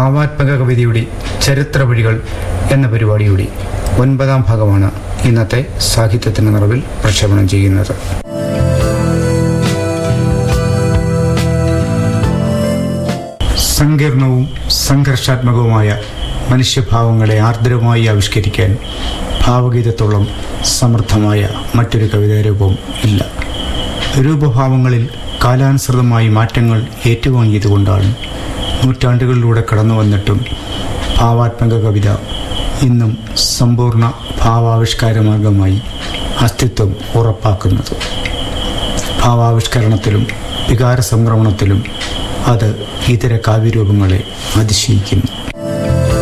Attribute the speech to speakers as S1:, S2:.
S1: ഭാവാത്മക കവിതയുടെ ചരിത്ര വഴികൾ എന്ന പരിപാടിയുടെ ഒൻപതാം ഭാഗമാണ് ഇന്നത്തെ സാഹിത്യത്തിന് നിറവിൽ പ്രക്ഷേപണം ചെയ്യുന്നത് സങ്കീർണവും സംഘർഷാത്മകവുമായ മനുഷ്യഭാവങ്ങളെ ആർദ്രമായി ആവിഷ്കരിക്കാൻ ഭാവഗീതത്തോളം സമർത്ഥമായ മറ്റൊരു കവിതാരൂപം ഇല്ല രൂപഭാവങ്ങളിൽ കാലാനുസൃതമായി മാറ്റങ്ങൾ ഏറ്റുവാങ്ങിയതുകൊണ്ടാണ് നൂറ്റാണ്ടുകളിലൂടെ കടന്നു വന്നിട്ടും ഭാവാത്മക കവിത ഇന്നും സമ്പൂർണ്ണ ഭാവാവിഷ്കാര മാർഗമായി അസ്തിത്വം ഉറപ്പാക്കുന്നത് ഭാവാവിഷ്കരണത്തിലും വികാര സംക്രമണത്തിലും അത് ഇതര കാവ്യരൂപങ്ങളെ അതിശയിക്കുന്നു